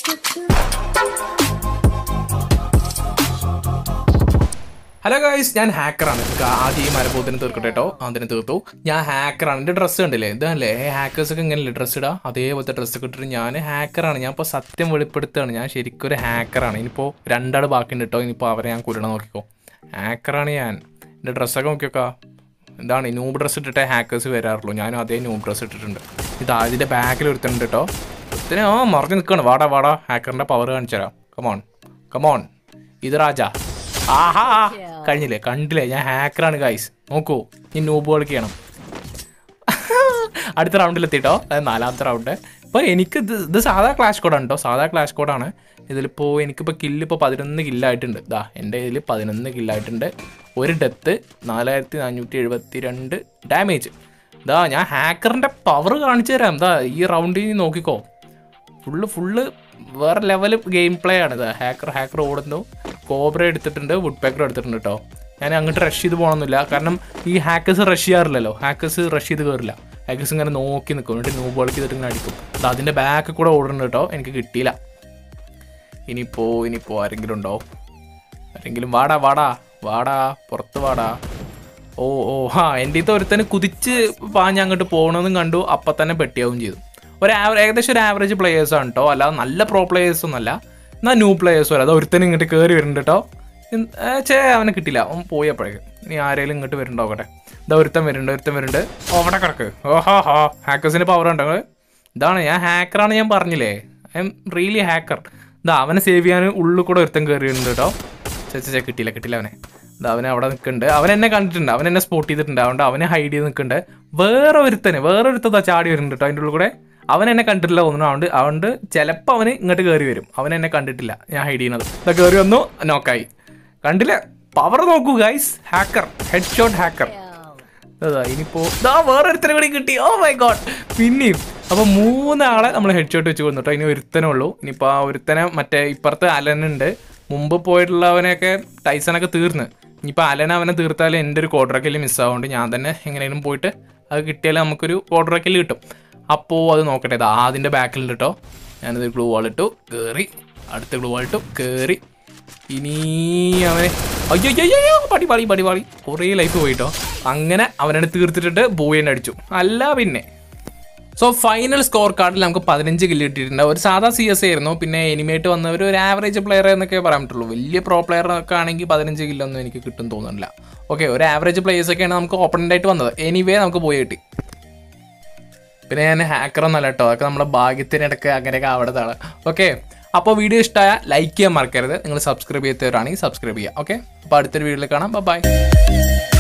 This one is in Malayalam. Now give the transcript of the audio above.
ഹലോ ഗൈസ് ഞാൻ ഹാക്കറാണ് നിങ്ങൾക്ക് ആദ്യം ഈ മരബോധനം തീർക്കട്ടെ കേട്ടോ അതിന് തീർത്തു ഞാൻ ഹാക്കറാണ് എൻ്റെ ഡ്രസ്സ് കണ്ടില്ലേ ഇതല്ലേ ഹാക്കേഴ്സ് ഒക്കെ ഇങ്ങനെയല്ലേ ഡ്രസ്സ് ഇടാ അതേപോലത്തെ ഡ്രസ്സ് ഒക്കെ ഇട്ടിട്ട് ഞാൻ ഹാക്കറാണ് ഞാൻ ഇപ്പോൾ സത്യം വെളിപ്പെടുത്തുകയാണ് ഞാൻ ശരിക്കും ഒരു ഹാക്കറാണ് ഇനിയിപ്പോൾ രണ്ടാൾ ബാക്കിയുണ്ട് കേട്ടോ ഇനിയിപ്പോൾ അവരെ ഞാൻ കുരണം നോക്കിക്കോ ഹാക്കറാണ് ഞാൻ എൻ്റെ ഡ്രസ്സൊക്കെ നോക്കിയോക്കാ ഇതാണ് നൂബ് ഡ്രസ്സ് ഇട്ടിട്ടേ ഹാക്കേഴ്സ് വരാറുള്ളൂ ഞാനും അതേ നൂബ് ഡ്രസ്സ് ഇട്ടിട്ടുണ്ട് ഇത് അതിൻ്റെ ബാക്കിൽ ഒരുത്തനുണ്ട് കേട്ടോ ഒരുത്തനെ ആ മറിഞ്ഞ് നിൽക്കണം വാടാ വാടാ ഹാക്കറിൻ്റെ പവർ കാണിച്ചു തരാം കമോൺ കമോൺ ഇത് രാജ ആഹാ കഴിഞ്ഞില്ലേ കണ്ടില്ലേ ഞാൻ ഹാക്കറാണ് ഗൈസ് നോക്കൂ ഈ നൂബ് കളിക്കണം അടുത്ത റൗണ്ടിൽ എത്തിട്ടോ അത് നാലാമത്തെ റൗണ്ട് ഇപ്പോൾ എനിക്ക് ഇത് ഇത് സാധാ ക്ലാഷ് കോഡാണ് കേട്ടോ സാധാ ക്ലാഷ് കോഡാണ് ഇതിലിപ്പോൾ എനിക്കിപ്പോൾ കില്ല് ഇപ്പോൾ പതിനൊന്ന് കില്ലായിട്ടുണ്ട് ഇതാ എൻ്റെ ഇതിൽ പതിനൊന്ന് കില്ലായിട്ടുണ്ട് ഒരു ഡെത്ത് നാലായിരത്തി നാനൂറ്റി എഴുപത്തി രണ്ട് ഡാമേജ് ഇതാ ഞാൻ ഹാക്കറിൻ്റെ പവർ കാണിച്ചു തരാം ഇതാ ഈ റൗണ്ടിൽ നോക്കിക്കോ ഫുള്ള് ഫുള്ള് വേറെ ലെവൽ ഗെയിം പ്ലേ ആണ് ഇത് ഹാക്കർ ഹാക്കർ ഓടുന്നു കോബ്ര എടുത്തിട്ടുണ്ട് വുഡ് പേക്കർ എടുത്തിട്ടുണ്ട് കേട്ടോ ഞാൻ അങ്ങോട്ട് റഷ് ചെയ്ത് പോകണമെന്നില്ല കാരണം ഈ ഹാക്കേഴ്സ് റഷ് ചെയ്യാറില്ലല്ലോ ഹാക്കേഴ്സ് റഷ് ചെയ്ത് കയറില്ല ഹാക്കേഴ്സ് ഇങ്ങനെ നോക്കി നിൽക്കും എന്നിട്ട് നൂബ് കളിക്ക് ചെയ്തിട്ട് ഇങ്ങനെ അടിക്കും അത് അതിൻ്റെ ബാക്ക് കൂടെ ഓടുന്നുണ്ട് കേട്ടോ എനിക്ക് കിട്ടിയില്ല ഇനിയിപ്പോൾ ഇനിയിപ്പോൾ ആരെങ്കിലും ഉണ്ടോ ആരെങ്കിലും വാടാ വാടാ വാടാ പുറത്ത് വാടാ ഓ ഓ ഹാ എൻ്റെ ഇത് ഒരുത്തന് കുതിച്ച് പാഞ്ഞ് അങ്ങോട്ട് പോകണമെന്നും കണ്ടു അപ്പം തന്നെ പെട്ടിയാവും ചെയ്തു ഒരു ആവറേജ് ഏകദേശം ഒരു ആവറേജ് പ്ലേയേഴ്സ് ആണ് കേട്ടോ അല്ലാതെ നല്ല പ്രോ പ്ലേയേഴ്സ് ഒന്നല്ല എന്നാൽ ന്യൂ പ്ലേയേഴ്സ് വരെ അത് ഒരുത്തനും ഇങ്ങോട്ട് കയറി വരുന്നുണ്ട് കേട്ടോ ഇൻ- ഏ, ചേ അവനെ കിട്ടില്ല അവൻ പോയി അപ്പോഴേക്ക് ഇനി ആരെങ്കിലും ഇങ്ങോട്ട് വരുന്നുണ്ടോക്കട്ടെ ഇതാ ഒരുത്തൻ വരുന്നുണ്ട് ഒരുത്തൻ വരുന്നുണ്ട് ഓ, അവിടെ കിടക്ക് ഓഹോ ഹോ ഹാക്കേഴ്സിന് പവർ ഉണ്ടോ നിങ്ങള്? ഇതാണ് ഞാൻ ഹാക്കറാണ് ഞാൻ പറഞ്ഞില്ലേ ഐ എം റിയലി ഹാക്കർ ഇതാ അവനെ സേവ് ചെയ്യാൻ ഉള്ളിൽ കൂടെ ഒരുത്തൻ കയറി വരുന്നുണ്ട് കേട്ടോ ചേ ചേ, ചേ കിട്ടിയില്ല കിട്ടിയില്ല അവനെ ഇതാ അവനെ അവിടെ നിൽക്കുന്നുണ്ട് അവൻ എന്നെ കണ്ടിട്ടുണ്ട് അവൻ എന്നെ സ്പോട്ട് ചെയ്തിട്ടുണ്ട് അതുകൊണ്ട് അവനെ ഹൈഡ് ചെയ്ത് നിൽക്കുന്നുണ്ട് വേറെ ഒരുത്തന് വേറെ ഒരുത്തതാ ചാടി വരുന്നുണ്ട് കേട്ടോ അതിൻ്റെ ഉള്ളിൽ കൂടെ അവൻ എന്നെ കണ്ടിട്ടില്ല തോന്നുന്നു അതുകൊണ്ട് അതുകൊണ്ട് ചിലപ്പോൾ അവന് ഇങ്ങോട്ട് കയറി വരും അവൻ എന്നെ കണ്ടിട്ടില്ല ഞാൻ ഹൈഡ് ചെയ്യുന്നത് ഇതാ കയറി വന്നു നോക്കായി കണ്ടില്ല പവർ നോക്കൂ guys hacker head shot hacker അതാ ഇനിയിപ്പോ ദാ വേറെ ഒരുത്തനെ കൂടി കിട്ടി ഓ മൈ ഗോഡ് പിന്നെയും അപ്പൊ മൂന്നാളെ നമ്മൾ ഹെഡ് ഷോട്ട് വെച്ച് കൊന്നിട്ടോ ഇനി ഒരുത്തനേ ഉള്ളൂ ഇനിയിപ്പോ ആ ഒരുത്തനെ മറ്റേ ഇപ്പുറത്ത് അലനുണ്ട് മുമ്പ് പോയിട്ടുള്ളവനെയൊക്കെ ടൈസനൊക്കെ തീർന്ന് ഇനിയിപ്പോൾ അലൻ അവനെ തീർത്താലും എൻ്റെ ഒരു കോഡറക്കല് മിസ്സാവുകൊണ്ട് ഞാൻ തന്നെ എങ്ങനെയും പോയിട്ട് അത് കിട്ടിയാൽ നമുക്കൊരു കോഡറക്കല് കിട്ടും അപ്പോൾ അത് നോക്കട്ടെ ഇതാ അതിൻ്റെ ബാക്കിലുണ്ട് കേട്ടോ ഞാനത് ഗ്ലൂ വാൾ ഇട്ടു കയറി അടുത്ത ഗ്ലൂ വാൾ ഇട്ടു കയറി ഇനി അവനെ അയ്യോ അയ്യോ അയ്യോ പടി പടി പടി പടി കുറേ ലൈഫ് പോയിട്ടോ അങ്ങനെ അവനെ തീർത്തിട്ടിട്ട് ബോയിനെ അടിച്ചു അല്ല പിന്നെ സോ ഫൈനൽ സ്കോർ കാർഡിൽ നമുക്ക് പതിനഞ്ച് കില്ല് കിട്ടിയിട്ടുണ്ട് ഒരു സാധാ സി എസ് ആയിരുന്നു പിന്നെ എനിമേറ്റ് വന്നവർ ഒരു ആവറേജ് പ്ലെയർ എന്നൊക്കെ പറയാൻ പറ്റുള്ളൂ വലിയ പ്രോ പ്ലെയർ ഒക്കെ ആണെങ്കിൽ പതിനഞ്ച് കില്ലൊന്നും എനിക്ക് കിട്ടും തോന്നുന്നില്ല ഓക്കെ ഒരു ആവറേജ് പ്ലേയേഴ്സ് ഒക്കെയാണ് നമുക്ക് ഓപ്പണൻ്റ് ആയിട്ട് വന്നത് എനിവേ നമുക്ക് പോയി കിട്ടി പിന്നെ ഞാൻ ഹാക്കറൊന്നല്ല കേട്ടോ അതൊക്കെ നമ്മുടെ ഭാഗ്യത്തിനിടക്ക് അങ്ങനെയൊക്കെ ആവണതാണ് ഓക്കെ അപ്പോൾ വീഡിയോ ഇഷ്ടമായ ലൈക്ക് ചെയ്യാൻ മറക്കരുത് നിങ്ങൾ സബ്സ്ക്രൈബ് ചെയ്യാത്തവരാണെങ്കിൽ സബ്സ്ക്രൈബ് ചെയ്യുക ഓക്കെ അപ്പോൾ അടുത്തൊരു വീഡിയോയിൽ കാണാം ബൈ